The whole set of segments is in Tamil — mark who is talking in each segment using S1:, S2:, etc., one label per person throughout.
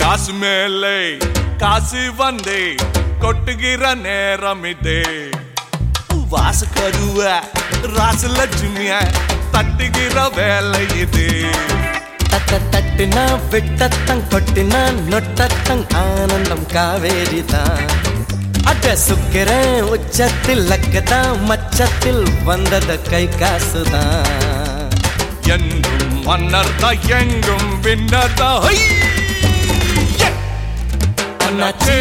S1: காசு மேலே காசு வந்தே கொட்டுகிற நேரம் இதே வாசு கருவ ராசு லட்சுமிய தட்டுகிற வேலை இது
S2: தட்ட தட்டுனா விட்டத்தங் கொட்டினா நொட்டத்தங் ஆனந்தம் காவேரி தான் அட சுக்கிறேன் உச்சத்தில் லக்கதான் மச்சத்தில் வந்தது கை காசுதான்
S1: என்றும் மன்னர் தான் எங்கும் வின்னர் தான் ஹை! Yeah! அண்ணாச்சி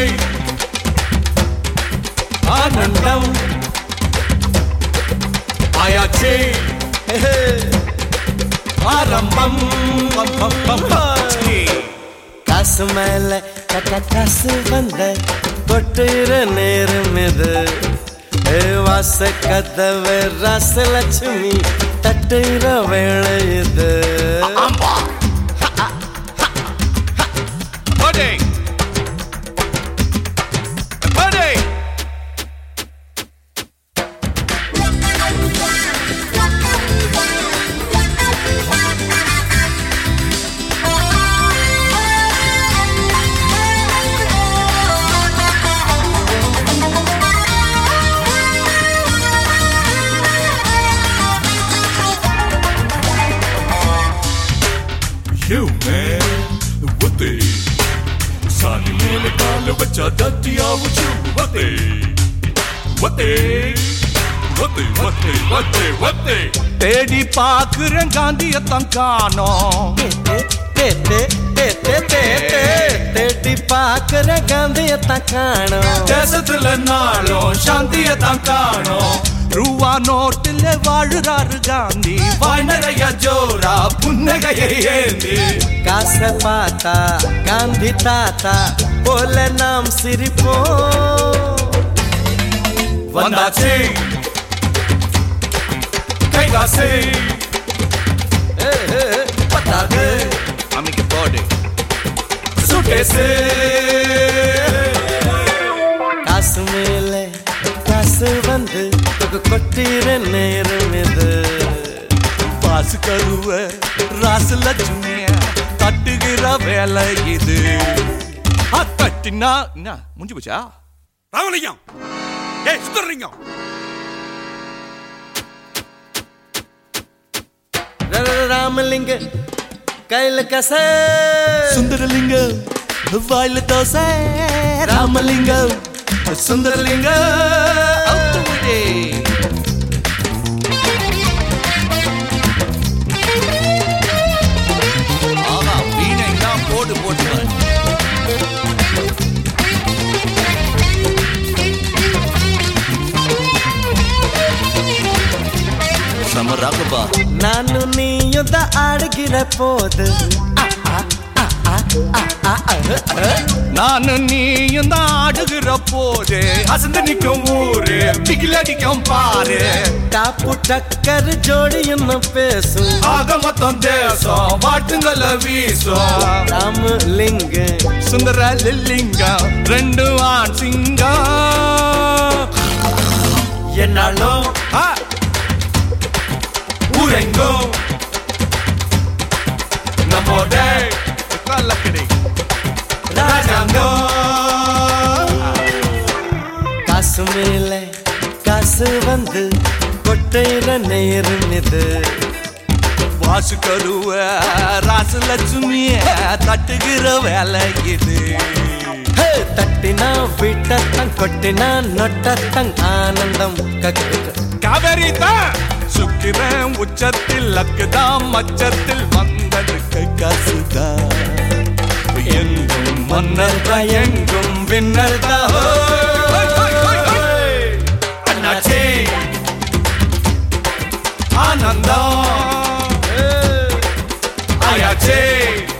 S2: ஆனந்தம்
S1: ஆயாச்சி
S2: ஆரம்பம்
S1: பம், பம், பம், பம். சீ.
S2: காசு மேல கட்ட காசு வந்த கொட்டுற நேரம் இது ஏ வாச கதவு ராசலட்சுமி தட்டுற வேலை இது
S1: ஆம்பா Bade Bade You man, what the? சாணி மேல கால வச்சா தட்டியாவுச்சு what the? What the? What the? What the? What the? What the? தேடி பாக்குறேன் காந்தியத்தான் காணோம்
S2: தே, தே, தே, தே, தே, தே. தேடி பாக்குற காந்தியத்தான் காணும்
S1: தேசத்துல நாளும் சாந்தியத்தான் காணோம் ரூவா நோட்டுல வாழுறாரு காந்தி வாய் நிறைய ஜோரா புன்னகையை ஏந்தி
S2: காச பார்த்தா காந்தி தாத்தா போல நாம் சிரிப்போம்
S1: வந்தாச்சு கைகாசு பத்தாது அமைக்க போடு சுட்டேசு
S2: காசு மேல காசு வந்து தொகு கொட்டிற நேரம் இது
S1: பாசு கருவ ராசு லட்சுமிய தட்டுகிற வேலை இது ஆ, தட்டினா என்ன முடிஞ்சு போச்சா
S3: ராமலிங்கம் ஏய் சுந்தரலிங்கம்
S2: ர- ர- ராமலிங்க கையில கச
S1: சுந்தரலிங்கம் வாயில தோசை ராமலிங்கம் சுந்தரலிங்கம் ஆமா வீணை தான் போடு போட்டு சம ராகபா
S2: ನಾನು ನೀಯುದ್ದ ಆಡಗಿರ போது
S1: நானும் நீயும் தான் ஆடுகிற போது அசந்து நிக்கும் ஊரு திகில் அடிக்கும் பாரு
S2: டாப்பு டக்கர் ஜோடி என்ன பேசும்
S1: ஆக மொத்தம் தேசம் வாட்டுங்கள வீசும்
S2: ராமலிங்க
S1: சுந்தர லில்லிங்கம் ரெண்டு ஆண் சிங்கம்
S2: என்னாலும்
S1: ஆ! ஊரெங்கும் நம்மோட கல்லக்கடி ராஜாங்கம்
S2: காசு மேல காசு வந்து கொட்டையிற நேரம் இது
S1: வாசு கருவ ராசு லட்சுமிய தட்டுகிற வேலை இது
S2: ஹே, தட்டினா விட்டத்தங் கொட்டினா நொட்டத்தங் ஆனந்தம் கக்கு
S1: காவேரி தான் சுக்கிரன் உச்சத்தில் லக்குதான் மச்சத்தில் வந்தது கை காசுதான் எங்கும் மன்னர் தான் எங்கும் வின்னர் தான் அண்ணாச்சி ஆனந்தம் ஆயாச்சி